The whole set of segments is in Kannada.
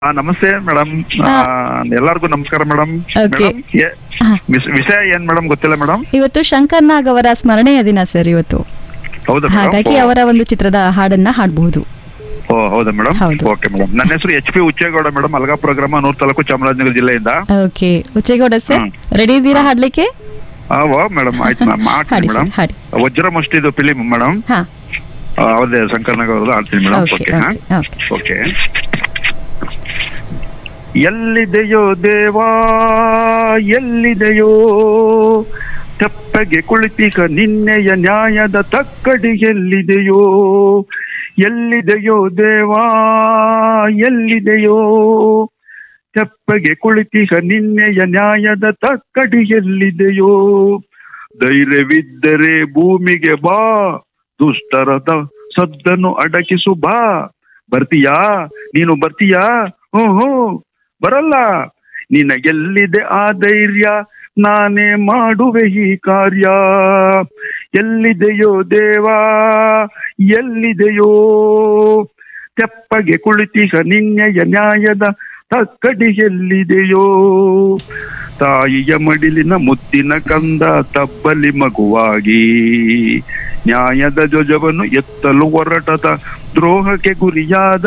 ಆ, ನಮಸ್ತೆ ಮೇಡಮ್ ಎಲ್ಲರಿಗೂ ನಮಸ್ಕಾರ ಮೇಡಮ್ Okay. ಹಾ. ವಿಷಯ ಏನ್ ಮೇಡಮ್ ಗೊತ್ತಿಲ್ಲ ಮೇಡಮ್ ಇವತ್ತು ಶಂಕರ್ ನಾಗ್ ಅವರ ಸ್ಮರಣೆಯ ದಿನ ಸರ್ ಇವತ್ತು ಹೌದಾ ಹಾಗಾಗಿ ಮೇಡಮ್ ಅವರ ಒಂದು ಚಿತ್ರದ ಹಾಡನ್ನ ಹಾಡಬಹುದು ಓ ಹೌದಾ ಮೇಡಮ್ ಹೌದು. ಓಕೆ ಮೇಡಮ್ ನನ್ನ ಹೆಸರು H P Uchchegowda madam Algapura ಗ್ರಾಮ ನೂರ್ ತಾಲೂಕು ಚಾಮರಾಜನಗರ ಜಿಲ್ಲೆಯಿಂದ ಓಕೆ ಉಚ್ಚೇಗೌಡ ಸರ್ ಹ್ಮ್. ರೆಡಿ ಇದ್ದೀರಾ ಹಾಡ್ಲಿಕ್ಕೆ ಆ, ಓ ಮೇಡಮ್ ಆಯ್ತು ಮ್ಯಾಮ್ ಮಾಡ್ತೀನಿ ಹಾಡಿ ಮೇಡಮ್ ಸರ್ ಹಾಡಿ ವಜ್ರ ಮಸ್ಟಿದು ಫಿಲಿಮ್ ಮೇಡಮ್ ಹಾ ಅವ್ರದ್ದೇ ಶಂಕರ್ನಾಗ್ ಅವ್ರದ್ದು ಆಡ್ತೀನಿ ಮೇಡಮ್ ಓಕೆ ಓಕೆ ಹಾ ಓಕೆ ಓಕೆ ಎಲ್ಲಿದೆಯೋ ದೇವಾ ಎಲ್ಲಿದೆಯೋ ತೆಪ್ಪಗೆ ಕುಳಿತಿಗ ನಿನ್ನೆಯ ನ್ಯಾಯದ ತಕ್ಕಡಿ ಎಲ್ಲಿದೆಯೋ ಎಲ್ಲಿದೆಯೋ ದೇವಾ ಎಲ್ಲಿದೆಯೋ ತೆಪ್ಪಗೆ ಕುಳಿತಿಗ ನಿನ್ನೆಯ ನ್ಯಾಯದ ತಕ್ಕಡಿ ಎಲ್ಲಿದೆಯೋ ಧೈರ್ಯವಿದ್ದರೆ ಭೂಮಿಗೆ ಬಾ ದುಷ್ಟರದ ಸದ್ದನ್ನು ಅಡಕಿಸು ಬಾ ಬರ್ತೀಯಾ ನೀನು ಬರ್ತೀಯಾ ಹ್ಞೂ ಹ್ಞೂ ಬರಲ್ಲ ನಿನಗೆಲ್ಲಿದೆ ಆ ಧೈರ್ಯ ನಾನೇ ಮಾಡುವೆ ಈ ಕಾರ್ಯ ಎಲ್ಲಿದೆಯೋ ದೇವಾ ಎಲ್ಲಿದೆಯೋ ತೆಪ್ಪಗೆ ಕುಳಿತಿಗ ನಿನ್ನೆಯ ನ್ಯಾಯದ ತಕ್ಕಡಿ ಎಲ್ಲಿದೆಯೋ ತಾಯಿಯ ಮಡಿಲಿನ ಮುತ್ತಿನ ಕಂದ ತಬ್ಬಲಿ ಮಗುವಾಗಿ ನ್ಯಾಯದ ಜೊಜವನ್ನು ಎತ್ತಲು ಹೊರಟದ ದ್ರೋಹಕ್ಕೆ ಗುರಿಯಾದ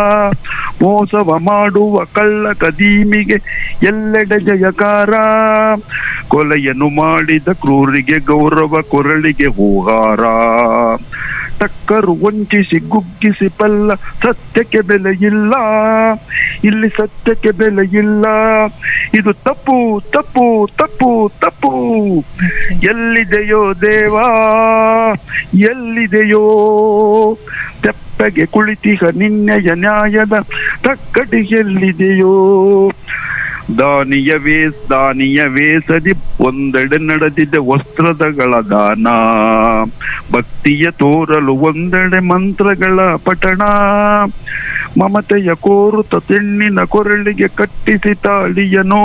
ಮೋಸವ ಮಾಡುವ ಕಳ್ಳ ಕದೀಮಿಗೆ ಎಲ್ಲೆಡೆ ಜಯಕಾರ ಕೊಲೆಯನ್ನು ಮಾಡಿದ ಕ್ರೂರಿಗೆ ಗೌರವ ಕೊರಳಿಗೆ ಹೂಹಾರ ಟಕ್ಕರು ವಂಚಿಸಿ ಗುಗ್ಗಿಸಿ ಪಲ್ಲ ಸತ್ಯಕ್ಕೆ ಬೆಲೆ ಇಲ್ಲ ಇಲ್ಲಿ ಸತ್ಯಕ್ಕೆ ಬೆಲೆ ಇಲ್ಲ ಇದು ತಪ್ಪು ತಪ್ಪು ತಪ್ಪು ತಪ್ಪು ಎಲ್ಲಿದೆಯೋ ದೇವಾ ಎಲ್ಲಿದೆಯೋ ತೆಪ್ಪಗೆ ಕುಳಿತಿಗ ನಿನ್ನೆಯ ನ್ಯಾಯದ ತಕ್ಕಡಿ ಎಲ್ಲಿದೆಯೋ ದಾನಿಯ ವೇಸ್ ದಾನಿಯ ವೇಸದಿ ಒಂದೆಡೆ ನಡೆದಿದೆ ವಸ್ತ್ರದಗಳ ದಾನ ಭಕ್ತಿಯ ತೋರಲು ಒಂದೆಡೆ ಮಂತ್ರಗಳ ಪಠಣ ಮಮತೆಯ ಕೋರುತ ತೆಣ್ಣಿನ ಕೊರಳಿಗೆ ಕಟ್ಟಿಸಿ ತಾಳಿಯನೋ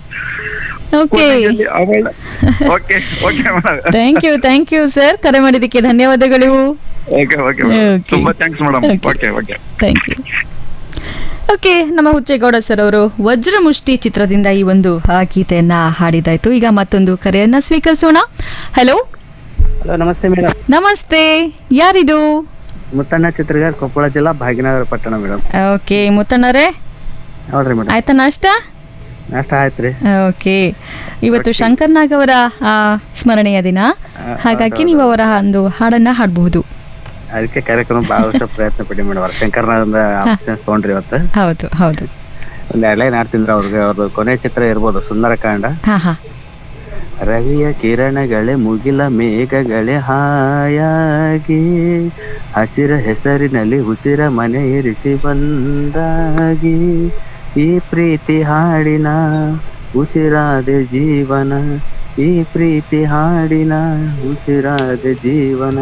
ಓಕೆ ಕೊನೆಯಲ್ಲಿ ಅವಳ okay okay madam thank you thank you sir ಕರೆ ಮಾಡಿದ್ದಕ್ಕೆ ಧನ್ಯವಾದಗಳು ಓಕೆ ಓಕೆ Okay. ತುಂಬಾ thanks madam Okay. Okay okay thank you okay ನಮ್ಮ ಹುಚ್ಚೇಗೌಡ ಸರ್ ಅವರು ವಜ್ರಮುಷ್ಟಿ ಚಿತ್ರದಿಂದ ಈ ಒಂದು ಆ, ಗೀತೆಯನ್ನ ಹಾಡಿದಾಯ್ತು ಈಗ ಮತ್ತೊಂದು ಕರೆಯನ್ನ ಸ್ವೀಕರಿಸೋಣ ಹಲೋ ಹಲೋ ನಮಸ್ತೆ ಮೇಡಮ್ ನಮಸ್ತೆ ಯಾರಿದು ಮುತ್ತಣ್ಣ ಚಿತ್ರಗಾರ್ ಕೊಪ್ಪಳ ಜಿಲ್ಲಾ ಭಾಗ್ಯನಗರ ಪಟ್ಟಣ ಮೇಡಮ್ ಓಕೆ ಮುತ್ತಣ್ಣರೇ ಹೌದ್ರಿ ಮೇಡಮ್ ಆಯ್ತಾ ನಾಷ್ಟ ನಾಷ್ಟ ಆಯ್ತು ರೀ ಓಕೆ ಇವತ್ತು ಶಂಕರ್ ನಾಗ್ ಅವರ ಆ, ಸ್ಮರಣೆಯ ದಿನ ಹಾಗಾಗಿ ನೀವು ಅವರ ಒಂದು ಹಾಡನ್ನ ಹಾಡಬಹುದು ಅದಕ್ಕೆ ಕಾರ್ಯಕ್ರಮ ಭಾಳ ಪ್ರಯತ್ನ ಪಡಿ ಮೇಡಮ್ ಶಂಕರ್ನಾഥ್ ಆಪ್ಷನ್ಸ್ ತೊಗೊಂಡ್ರಿ ಇವತ್ತು ಹೌದು ಹೌದು ಒಂದ್ ಎರಡು ಲೈನ್ ಆಡ್ತಿದ್ರ ಅವ್ರಿಗೆ ಅವ್ರದ್ದು ಕೊನೆ ಚಿತ್ರ ಇರ್ಬೋದು ಸುಂದರಕಾಂಡ ಹಾ ಹಾ ರವಿಯ ಕಿರಣಗಳೇ ಮುಗಿಲ ಮೇಘಗಳೇ ಹಾಯಾಗಿ ಹಸಿರ ಹೆಸರಿನಲ್ಲಿ ಉಸಿರ ಮನೆ ಇರಿಸಿ ಬಂದಾಗಿ ಈ ಪ್ರೀತಿ ಹಾಡಿನ ಉಸಿರಾದ ಜೀವನ ಈ ಪ್ರೀತಿ ಹಾಡಿನ ಉಸಿರಾದ ಜೀವನ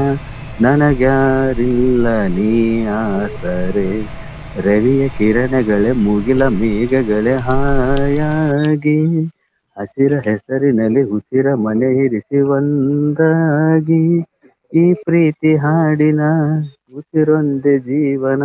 ನನಗ್ಯಾರಿಲ್ಲ ನೀ ಆಸರೆ ರವಿಯ ಕಿರಣಗಳೇ ಮುಗಿಲ ಮೇಘಗಳೇ ಹಾಯಾಗಿ ಹಸಿರ ಹೆಸರಿನಲ್ಲಿ ಉಸಿರ ಮನೆ ಇರಿಸಿ ಒಂದಾಗಿ ಈ ಪ್ರೀತಿ ಹಾಡಿನ ಉಸಿರೊಂದೆ ಜೀವನ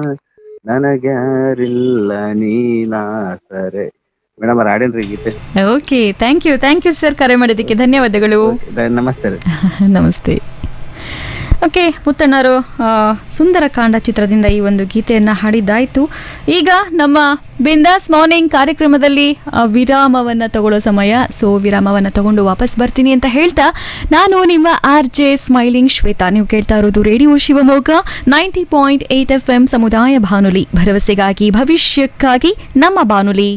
ನನಗ್ಯಾರಿಲ್ಲ ನೀನಾಸರೆ ಮೇಡಮ್ ಅವ್ರ ಹಾಡೇನ್ರಿ ಗೀತೆ okay thank you thank you sir ಕರೆ ಮಾಡಿದ್ದಕ್ಕೆ ಧನ್ಯವಾದಗಳು ದ- ನಮಸ್ತೆ ರೀ ನಮಸ್ತೆ ಓಕೆ ಮುತ್ತಣ್ಣರು ಆ, ಸುಂದರಕಾಂಡ ಚಿತ್ರದಿಂದ ಈ ಒಂದು ಗೀತೆಯನ್ನು ಹಾಡಿದ್ದಾಯಿತು ಈಗ ನಮ್ಮ ಬಿಂದಾಸ್ ಮಾರ್ನಿಂಗ್ ಕಾರ್ಯಕ್ರಮದಲ್ಲಿ ಆ, ವಿರಾಮವನ್ನು ತಗೊಳ್ಳೋ ಸಮಯ ಸೊ ವಿರಾಮವನ್ನು ತಗೊಂಡು ವಾಪಸ್ ಬರ್ತೀನಿ ಅಂತ ಹೇಳ್ತಾ ನಾನು ನಿಮ್ಮ ಆರ್ ಜೆ ಸ್ಮೈಲಿಂಗ್ ಶ್ವೇತಾ ನೀವು ಕೇಳ್ತಾ ಇರೋದು radio Shivamogga ninety point eight F M ಸಮುದಾಯ ಬಾನುಲಿ ಭರವಸೆಗಾಗಿ ಭವಿಷ್ಯಕ್ಕಾಗಿ ನಮ್ಮ ಬಾನುಲಿ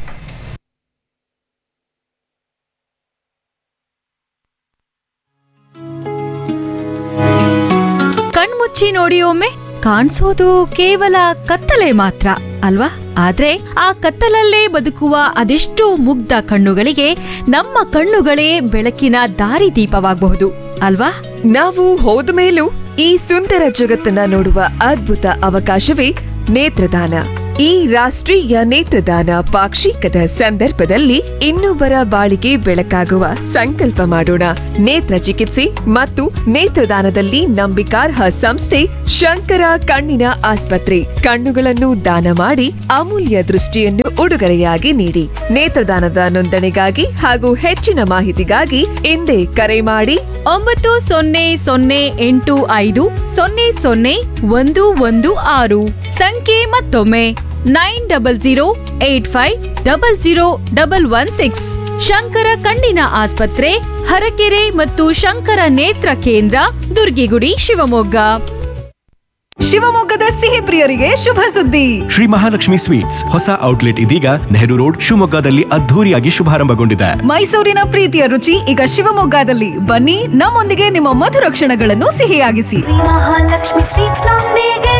ಕಣ್ಮುಚ್ಚಿ ನೋಡಿ ಒಮ್ಮೆ ಕಾಣಿಸೋದು ಕೇವಲ ಕತ್ತಲೆ ಮಾತ್ರ ಅಲ್ವಾ ಆದ್ರೆ ಆ ಕತ್ತಲಲ್ಲೇ ಬದುಕುವ ಅದೆಷ್ಟೋ ಮುಗ್ಧ ಕಣ್ಣುಗಳಿಗೆ ನಮ್ಮ ಕಣ್ಣುಗಳೇ ಬೆಳಕಿನ ದಾರಿದೀಪವಾಗಬಹುದು ಅಲ್ವಾ ನಾವು ಹೋದ ಮೇಲೂ ಈ ಸುಂದರ ಜಗತ್ತನ್ನ ನೋಡುವ ಅದ್ಭುತ ಅವಕಾಶವೇ ನೇತ್ರದಾನ ಈ ರಾಷ್ಟ್ರೀಯ ನೇತ್ರದಾನ ಪಾಕ್ಷಿಕದ ಸಂದರ್ಭದಲ್ಲಿ ಇನ್ನೊಬ್ಬರ ಬಾಳಿಗೆ ಬೆಳಕಾಗುವ ಸಂಕಲ್ಪ ಮಾಡೋಣ ನೇತ್ರ ಚಿಕಿತ್ಸೆ ಮತ್ತು ನೇತ್ರದಾನದಲ್ಲಿ ನಂಬಿಕಾರ್ಹ ಸಂಸ್ಥೆ ಶಂಕರ ಕಣ್ಣಿನ ಆಸ್ಪತ್ರೆ ಕಣ್ಣುಗಳನ್ನು ದಾನ ಮಾಡಿ ಅಮೂಲ್ಯ ದೃಷ್ಟಿಯನ್ನು ಉಡುಗೊರೆಯಾಗಿ ನೀಡಿ ನೇತ್ರದಾನದ ನೋಂದಣಿಗಾಗಿ ಹಾಗೂ ಹೆಚ್ಚಿನ ಮಾಹಿತಿಗಾಗಿ ಹಿಂದೆ ಕರೆ ಮಾಡಿ ಒಂಬತ್ತು ಸೊನ್ನೆ ಸೊನ್ನೆ ಎಂಟು ಐದು ಸೊನ್ನೆ ಸೊನ್ನೆ ಒಂದು ಒಂದು ಆರು ಸಂಖ್ಯೆ ಮತ್ತೊಮ್ಮೆ nine double zero eight five double zero double one six Shankara ಕಣ್ಣಿನ ಆಸ್ಪತ್ರೆ ಹರಕೆರೆ ಮತ್ತು ಶಂಕರ ನೇತ್ರ ಕೇಂದ್ರ ದುರ್ಗಿಗುಡಿ ಶಿವಮೊಗ್ಗ ಶಿವಮೊಗ್ಗದ ಸಿಹಿ ಪ್ರಿಯರಿಗೆ ಶುಭ ಸುದ್ದಿ ಶ್ರೀ ಮಹಾಲಕ್ಷ್ಮಿ ಸ್ವೀಟ್ಸ್ ಹೊಸ ಔಟ್ಲೆಟ್ ಇದೀಗ ನೆಹರು ರೋಡ್ ಶಿವಮೊಗ್ಗದಲ್ಲಿ ಅದ್ಧೂರಿಯಾಗಿ ಶುಭಾರಂಭಗೊಂಡಿದೆ ಮೈಸೂರಿನ ಪ್ರೀತಿಯ ರುಚಿ ಈಗ ಶಿವಮೊಗ್ಗದಲ್ಲಿ ಬನ್ನಿ ನಮ್ಮೊಂದಿಗೆ ನಿಮ್ಮ ಮಧುರ ಕ್ಷಣಗಳನ್ನು ಸಿಹಿಯಾಗಿಸಿ ಮಹಾಲಕ್ಷ್ಮಿ ಸ್ವೀಟ್ಸ್ ನೊಂದಿಗೆ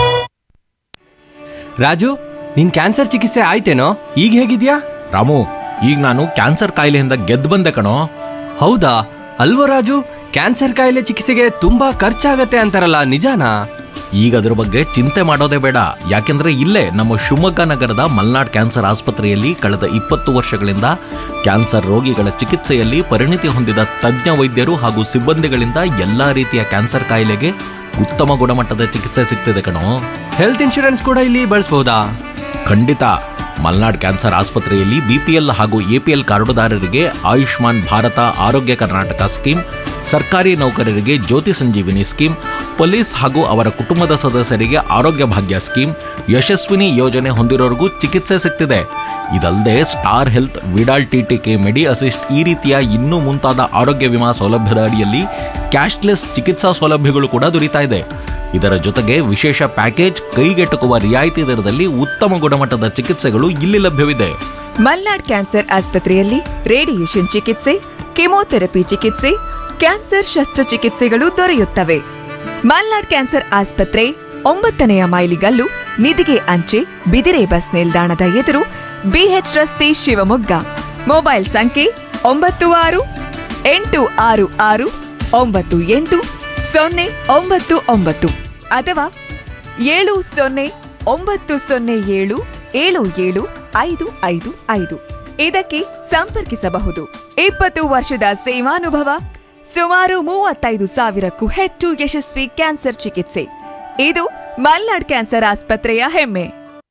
ರಾಜು ನಿನ್ ಕ್ಯಾನ್ಸರ್ ಚಿಕಿತ್ಸೆ ಆಯ್ತೇನೋ ಈಗ ಹೇಗಿದ್ಯಾ ರಾಮು ಈಗ ನಾನು ಕ್ಯಾನ್ಸರ್ ಕಾಯಿಲೆಯಿಂದ ಗೆದ್ದು ಬಂದೆ ಕಣೋ ಹೌದಾ ಅಲ್ವೋ ರಾಜು ಕ್ಯಾನ್ಸರ್ ಕಾಯಿಲೆ ಚಿಕಿತ್ಸೆಗೆ ತುಂಬಾ ಖರ್ಚಾಗತ್ತೆ ಅಂತಾರಲ್ಲ ನಿಜಾನಾ ಈಗ ಅದ್ರ ಬಗ್ಗೆ ಚಿಂತೆ ಮಾಡೋದೇ ಬೇಡ ಯಾಕೆಂದ್ರೆ ಇಲ್ಲೇ ನಮ್ಮ ಶಿವಮೊಗ್ಗ ನಗರದ ಮಲ್ನಾಡ್ ಕ್ಯಾನ್ಸರ್ ಆಸ್ಪತ್ರೆಯಲ್ಲಿ ಕಳೆದ ಇಪ್ಪತ್ತು ವರ್ಷಗಳಿಂದ ಕ್ಯಾನ್ಸರ್ ರೋಗಿಗಳ ಚಿಕಿತ್ಸೆಯಲ್ಲಿ ಪರಿಣಿತಿ ಹೊಂದಿದ ತಜ್ಞ ವೈದ್ಯರು ಹಾಗೂ ಸಿಬ್ಬಂದಿಗಳಿಂದ ಎಲ್ಲಾ ರೀತಿಯ ಕ್ಯಾನ್ಸರ್ ಕಾಯಿಲೆಗೆ ಉತ್ತಮ ಗುಣಮಟ್ಟದ ಚಿಕಿತ್ಸೆ ಸಿಗ್ತಿದೆ ಕಣೋ ಹೆಲ್ತ್ ಇನ್ಶೂರೆನ್ಸ್ ಕೂಡ ಇಲ್ಲಿ ಬಳಸಬಹುದಾ ಖಂಡಿತ ಮಲ್ನಾಡ್ ಕ್ಯಾನ್ಸರ್ ಆಸ್ಪತ್ರೆಯಲ್ಲಿ ಬಿಪಿಎಲ್ ಹಾಗೂ ಎಪಿಎಲ್ ಕಾರ್ಡುದಾರರಿಗೆ ಆಯುಷ್ಮಾನ್ ಭಾರತ ಆರೋಗ್ಯ ಕರ್ನಾಟಕ ಸ್ಕೀಮ್ ಸರ್ಕಾರಿ ನೌಕರರಿಗೆ ಜ್ಯೋತಿ ಸಂಜೀವಿನಿ ಸ್ಕೀಮ್ ಪೊಲೀಸ್ ಹಾಗೂ ಅವರ ಕುಟುಂಬದ ಸದಸ್ಯರಿಗೆ ಆರೋಗ್ಯ ಭಾಗ್ಯ ಸ್ಕೀಮ್ ಯಶಸ್ವಿನಿ ಯೋಜನೆ ಹೊಂದಿರೋರಿಗೂ ಚಿಕಿತ್ಸೆ ಸಿಗ್ತಿದೆ ಇದಲ್ಲದೆ Star Health Vidal TTK Medi Assist ಈ ರೀತಿಯ ಇನ್ನೂ ಮುಂತಾದ ಆರೋಗ್ಯ ವಿಮಾ ಸೌಲಭ್ಯದ ಅಡಿಯಲ್ಲಿ ಕ್ಯಾಶ್ಲೆಸ್ ಚಿಕಿತ್ಸಾ ಸೌಲಭ್ಯಗಳು ಕೂಡ ದೊರೀತಾ ಇದೆ ಇದರ ಜೊತೆಗೆ ವಿಶೇಷ ಪ್ಯಾಕೇಜ್ ಕೈಗೆಟುಕುವ ರಿಯಾಯಿತಿ ದರದಲ್ಲಿ ಉತ್ತಮ ಗುಣಮಟ್ಟದ ಚಿಕಿತ್ಸೆಗಳು ಇಲ್ಲಿ ಲಭ್ಯವಿದೆ ಮಲ್ನಾಡ್ ಕ್ಯಾನ್ಸರ್ ಆಸ್ಪತ್ರೆಯಲ್ಲಿ ರೇಡಿಯೇಷನ್ ಚಿಕಿತ್ಸೆ ಕೆಮೊಥೆರಪಿ ಚಿಕಿತ್ಸೆ ಕ್ಯಾನ್ಸರ್ ಶಸ್ತ್ರಚಿಕಿತ್ಸೆಗಳು ದೊರೆಯುತ್ತವೆ ಮಲ್ನಾಡ್ ಕ್ಯಾನ್ಸರ್ ಆಸ್ಪತ್ರೆ ಒಂಬತ್ತನೆಯ ಮೈಲಿಗಲ್ಲು ನಿಧಿಗೆ ಅಂಚೆ ಬಿದಿರೆ ಬಸ್ ನಿಲ್ದಾಣದ ಎದುರು ಬಿಎಚ್ ರಸ್ತೆ ಶಿವಮೊಗ್ಗ ಮೊಬೈಲ್ ಸಂಖ್ಯೆ ಒಂಬತ್ತು ಆರು ಎಂಟು ಆರು ಆರು ಒಂಬತ್ತು ಎಂಟು ಸೊನ್ನೆ ಒಂಬತ್ತು ಒಂಬತ್ತು ಅಥವಾ ಏಳು ಸೊನ್ನೆ ಒಂಬತ್ತು ಸೊನ್ನೆ ಏಳು ಏಳು ಏಳು ಐದು ಐದು ಐದು ಇದಕ್ಕೆ ಸಂಪರ್ಕಿಸಬಹುದು ಇಪ್ಪತ್ತು ವರ್ಷದ ಸೇವಾನುಭವ ಸುಮಾರು ಮೂವತ್ತೈದು ಸಾವಿರಕ್ಕೂ ಹೆಚ್ಚು ಯಶಸ್ವಿ ಕ್ಯಾನ್ಸರ್ ಚಿಕಿತ್ಸೆ ಇದು ಮಲ್ನಾಡ್ ಕ್ಯಾನ್ಸರ್ ಆಸ್ಪತ್ರೆಯ ಹೆಮ್ಮೆ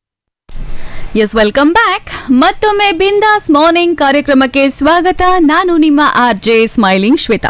ಎಸ್ ವೆಲ್ಕಮ್ ಬ್ಯಾಕ್ ಮತ್ತೊಮ್ಮೆ ಬಿಂದಾಸ್ ಮಾರ್ನಿಂಗ್ ಕಾರ್ಯಕ್ರಮಕ್ಕೆ ಸ್ವಾಗತ ನಾನು ನಿಮ್ಮ ಆರ್ ಜೆ ಸ್ಮೈಲಿಂಗ್ ಶ್ವೇತಾ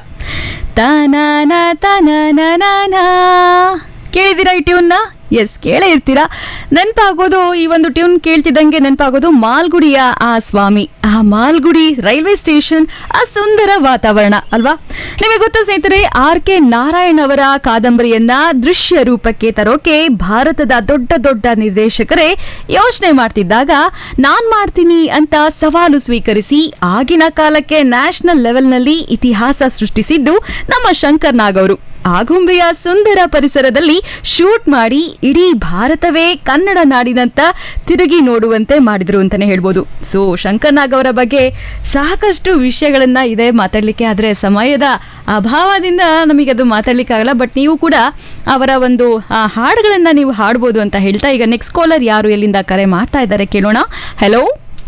ತನನ ತನನನನ. ಕೇಳಿದಿರಾ ಈ ಟ್ಯೂನ್ನ ಎಸ್ ಕೇಳೇ ಇರ್ತೀರಾ ನೆನಪಾಗೋದು ಈ ಒಂದು ಟ್ಯೂನ್ ಕೇಳ್ತಿದ್ದಂಗೆ ನೆನಪಾಗೋದು ಮಾಲ್ಗುಡಿಯ ಆ ಸ್ವಾಮಿ ಆ ಮಾಲ್ಗುಡಿ ರೈಲ್ವೆ ಸ್ಟೇಷನ್ ಆ ಸುಂದರ ವಾತಾವರಣ ಅಲ್ವಾ ನಿಮಗೆ ಗೊತ್ತಾ ಸ್ನೇಹಿತರೆ ಆರ್ ಕೆ ನಾರಾಯಣ್ ಅವರ ಕಾದಂಬರಿಯನ್ನ ದೃಶ್ಯ ರೂಪಕ್ಕೆ ತರೋಕೆ ಭಾರತದ ದೊಡ್ಡ ದೊಡ್ಡ ನಿರ್ದೇಶಕರೇ ಯೋಚನೆ ಮಾಡ್ತಿದ್ದಾಗ ನಾನ್ ಮಾಡ್ತೀನಿ ಅಂತ ಸವಾಲು ಸ್ವೀಕರಿಸಿ ಆಗಿನ ಕಾಲಕ್ಕೆ ನ್ಯಾಷನಲ್ ಲೆವೆಲ್ನಲ್ಲಿ ಇತಿಹಾಸ ಸೃಷ್ಟಿಸಿದ್ದು ನಮ್ಮ ಶಂಕರ್ ನಾಗ್ ಅವರು ಆಗುಂಬೆಯ ಸುಂದರ ಪರಿಸರದಲ್ಲಿ ಶೂಟ್ ಮಾಡಿ ಇಡೀ ಭಾರತವೇ ಕನ್ನಡ ನಾಡಿನಂತ ತಿರುಗಿ ನೋಡುವಂತೆ ಮಾಡಿದ್ರು ಅಂತಾನೆ ಹೇಳ್ಬೋದು ಸೊ ಶಂಕರ್ ನಾಗ್ ಅವರ ಬಗ್ಗೆ ಸಾಕಷ್ಟು ವಿಷಯಗಳನ್ನ ಇದೆ ಮಾತಾಡ್ಲಿಕ್ಕೆ ಆದ್ರೆ ಸಮಯದ ಅಭಾವದಿಂದ ನಮಗೆ ಅದು ಮಾತಾಡ್ಲಿಕ್ಕೆ ಆಗಲ್ಲ ಬಟ್ ನೀವು ಕೂಡ ಅವರ ಒಂದು ಆ, ಹಾಡುಗಳನ್ನ ನೀವು ಹಾಡ್ಬೋದು ಅಂತ ಹೇಳ್ತಾ ಈಗ ನೆಕ್ಸ್ಟ್ ಕಾಲರ್ ಯಾರು ಎಲ್ಲಿಂದ ಕರೆ ಮಾಡ್ತಾ ಇದ್ದಾರೆ ಕೇಳೋಣ ಹಲೋ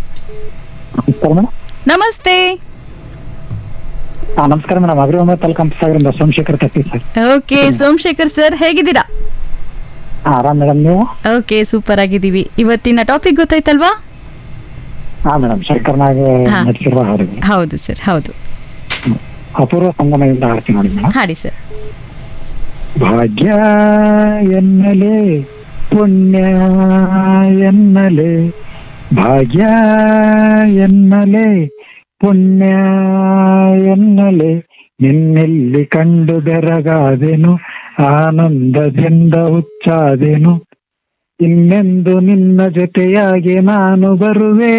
ನಮಸ್ತೆ ಹಾ ನಮಸ್ಕಾರ ಮೇಡಮ್ ಅಗ್ರಿವಮ ತಾಲೂಕು ಹಂಪಸಾಗರಿಂದ Somashekhar Tatti sir okay Somashekar sir ಹೇಗಿದ್ದೀರಾ ಹಾ ಆರಾಮ್ ಮೇಡಮ್ ನೀವು ಓಕೆ ಸೂಪರ್ ಆಗಿದ್ದೀವಿ ಇವತ್ತಿನ ಟಾಪಿಕ್ ಗೊತ್ತಾಯ್ತಲ್ವಾ ಹಾ ಮೇಡಮ್ ಶಂಕರ್ನಾಗ್ ಹಾ. ನಟಿಸಿರುವ ಹಾಡುಗಳು ಹೌದು ಸರ್ ಹೌದು ಅಪೂರ್ವ ಸಂಗಮದಿಂದ ಹಾಡ್ತೀನಿ ನೋಡಿ ಮೇಡಮ್ ಹಾಡಿ ಸರ್ ಭಾಗ್ಯ ಎನ್ನಲೆ ಪುಣ್ಯ ಎನ್ನಲೆ ಭಾಗ್ಯ ಎನ್ನಲೆ ಪುಣ್ಯ ಎನ್ನಲೆ ನಿನ್ನೆಲ್ಲಿ ಕಂಡು ಬೆರಗಾದೆನು ಆನಂದದಿಂದ ಹುಚ್ಚಾದೆನು ಇನ್ನೆಂದು ನಿನ್ನ ಜೊತೆಯಾಗಿ ನಾನು ಬರುವೆ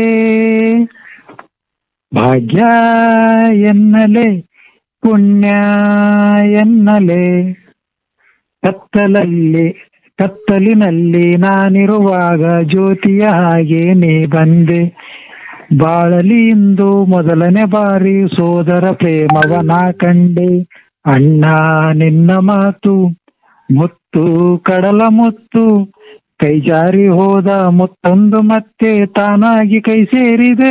ಭಾಗ್ಯ ಎನ್ನಲೆ ಪುಣ್ಯ ಎನ್ನಲೆ ಕತ್ತಲಲ್ಲಿ ಕತ್ತಲಿನಲ್ಲಿ ನಾನಿರುವಾಗ ಜ್ಯೋತಿಯ ಹಾಗೆ ನೀ ಬಂದೆ ಬಾಳಲಿ ಇಂದು ಮೊದಲನೇ ಬಾರಿ ಸೋದರ ಪ್ರೇಮವನ ಕಂಡೆ ಅಣ್ಣ ನಿನ್ನ ಮಾತು ಮುತ್ತು ಕಡಲ ಮುತ್ತು ಕೈ ಜಾರಿ ಹೋದ ಮುತ್ತೊಂದು ಮತ್ತೆ ತಾನಾಗಿ ಕೈ ಸೇರಿದೆ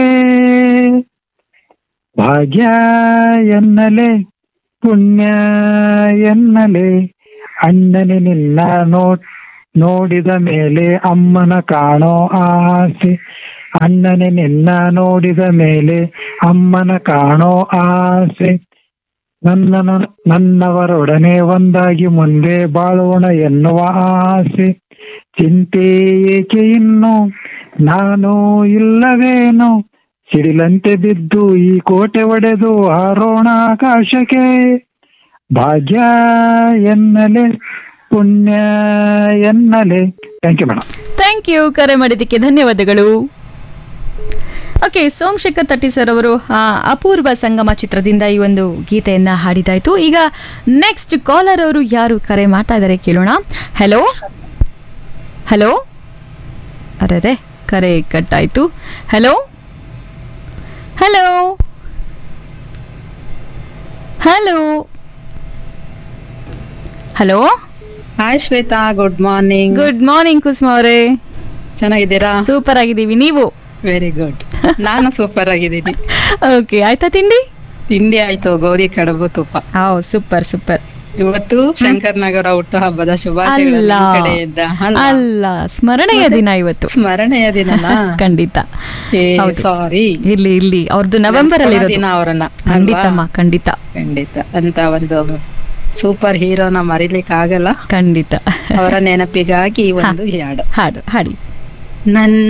ಭಾಗ್ಯ ಎನ್ನಲೆ ಪುಣ್ಯ ಎನ್ನಲೆ ಅಣ್ಣನೆ ನಿನ್ನ ನೋ ನೋಡಿದ ಮೇಲೆ ಅಮ್ಮನ ಕಾಣೋ ಆಸೆ ಅಣ್ಣನೆ ನಿನ್ನ ನೋಡಿದ ಮೇಲೆ ಅಮ್ಮನ ಕಾಣೋ ಆಸೆ ನನ್ನ ನನ್ನವರೊಡನೆ ಒಂದಾಗಿ ಮುಂದೆ ಬಾಳೋಣ ಎನ್ನುವ ಆಸೆ ಚಿಂತೆ ಏಕೆ ಇನ್ನು ನಾನು ಇಲ್ಲವೇನು ಸಿಡಿಲಂತೆ ಬಿದ್ದು ಈ ಕೋಟೆ ಒಡೆದು ಹಾರೋಣ ಆಕಾಶಕ್ಕೆ ಭಾಗ್ಯ ಎನ್ನಲೆ ಪುಣ್ಯ ಎನ್ನಲೆ thank you madam thank you ಕರೆ ಮಾಡಿದ್ದಕ್ಕೆ ಧನ್ಯವಾದಗಳು ಓಕೆ ಸೋಮಶೇಖರ್ ತಟ್ಟಿ ಸರ್ ಅವರು ಆ, ಅಪೂರ್ವ ಸಂಗಮ ಚಿತ್ರದಿಂದ ಈ ಒಂದು ಗೀತೆಯನ್ನ ಹಾಡಿದಾಯ್ತು ಈಗ ನೆಕ್ಸ್ಟ್ ಕಾಲರ್ ಅವರು ಯಾರು ಕರೆ ಮಾಡ್ತಾ ಇದ್ದಾರೆ ಕೇಳೋಣ ಹಲೋ ಹಲೋ ಅರೆ ಕರೆ ಕಟ್ಟಾಯ್ತು hello hello hello hello hi Shweta good morning good morning Kusuma ಅವರೇ ಚೆನ್ನಾಗಿದ್ದೀರಾ ಸೂಪರ್ ಆಗಿದ್ದೀವಿ ನೀವು ವೆರಿ ಗುಡ್ ನಾನು ಸೂಪರ್ ಆಗಿದ್ದೀನಿ ಓಕೆ ಆಯ್ತಾ ತಿಂಡಿ ತಿಂಡಿ ಆಯ್ತು ಗೋಧಿ ಕಡುಬು ತುಪ್ಪ ಹಾವ್ ಸೂಪರ್ ಸೂಪರ್ ಇವತ್ತು ಶಂಕರ್ ನಗರ ಹುಟ್ಟು ಹಬ್ಬದ ಶುಭಾಶಯಗಳು ಅಲ್ಲ ನಿಮ್ ಕಡೆಯಿಂದ ಅಲ್ಲ? ಅಲ್ಲ ಸ್ಮರಣೆಯ ಮತ್ತೆ? ದಿನ ಇವತ್ತು ಸ್ಮರಣೆಯ ದಿನನಾ ಖಂಡಿತ ಹೌದು. ಸಾರಿ ಇರ್ಲಿ ಇರ್ಲಿ ಅವ್ರದ್ದು ನವೆಂಬರ್ ಅಲ್ಲಿ ದಿನ ಇರೋದು ಅವರನ್ನ ಖಂಡಿತಮ್ಮ ಖಂಡಿತ ಖಂಡಿತ ಅಂತ ಒಂದು ಸೂಪರ್ ಹೀರೋನ ಮರಿಲಿಕ್ಕೆ ಆಗಲ್ಲ ಖಂಡಿತ ಅವರ ನೆನಪಿಗಾಗಿ ಈ ಒಂದು ಹಾಡು ಹಾಡು ಹಾಡಿ ನನ್ನ